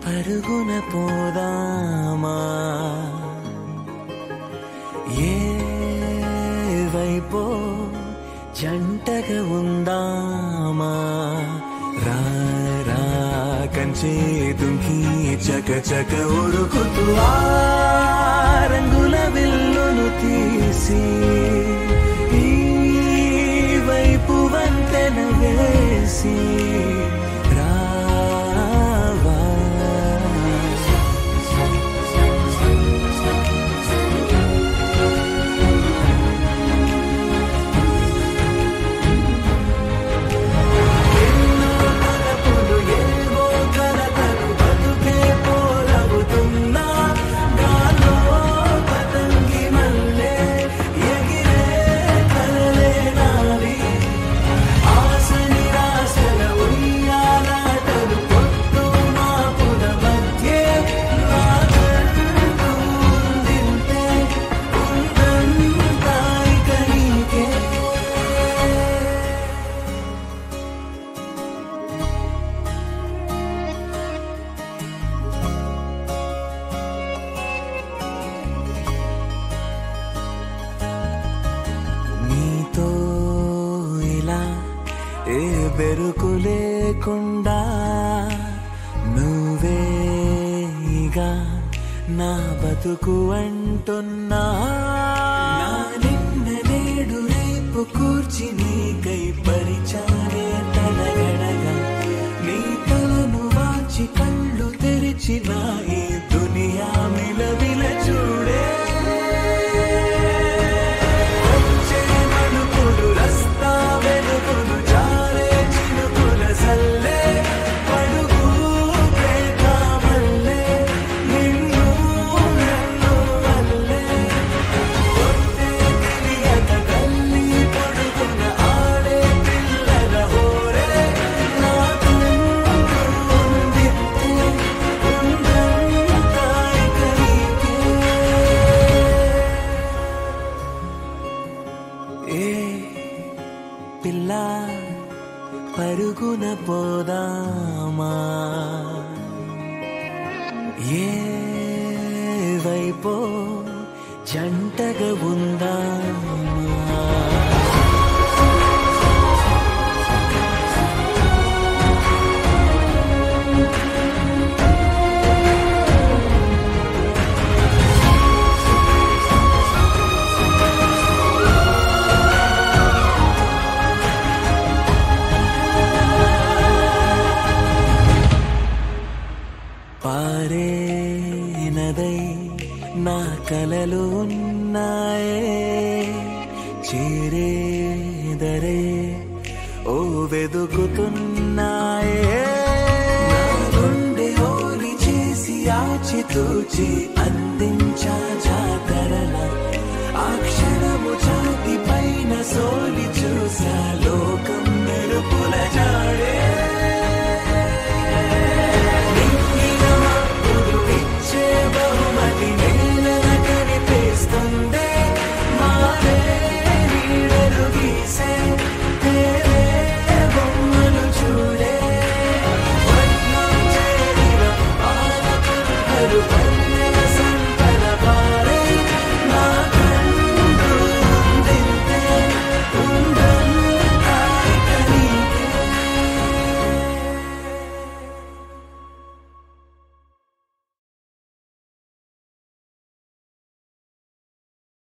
పరుగున పోదామా ఏ వైపో జంటగా ఉందామా రా రా కంచే దుంకి చక చక ఉరుకుతూ ఆ రంగుల విల్లును తీసి ఈ వైపు వంతెన వేసి రావా ఎన్నో తలపులు ఏవో కలతలు బతుకే పోరవుతున్నా గాలో పతంగి మల్లె ఎగిరే కలలే నావి ఆశ నిరాశల ఉయ్యాలాటలు పొట్టు మాపుల మధ్య నాకంటూ ఉందింతే ఉందంతా ఇక నీకే నీతో ఇలా ఏ బెరుకు లేకుండా నువ్వేగా నా బతుకు అంటున్నా నా నిన్న నేడు రేపు కూర్చి నీకై పరిచారే తలగడగా నీ తలను వాచి కళ్ళు తెరిచిన ఈ దునియా మిలవిల చూడే వచ్చే మలుపులు రస్తా వెలుగులు జారే చినుకుల సల్లే పడుగు ప్రేమల్లే నిన్ను నన్ను వల్లే కొట్టే తెలియక తల్లి పడుకున్న ఆడే పిల్లల హోరే నాకు ఉందిత్తే ఉందంతా ఇక నీకే ఏ పిల్ల పరుగున పోదామా ఏ వైపో జంటగా ఉందామా పారే నదై నా కలలు ఉన్నాయే చేరేదరే ఓ వెదుకుతున్నాయే నా గుండె ఓలి చేసి ఆచితూచి అందించా జాతరల ఆ క్షణము ఛాతి పైన సోలి చూసాల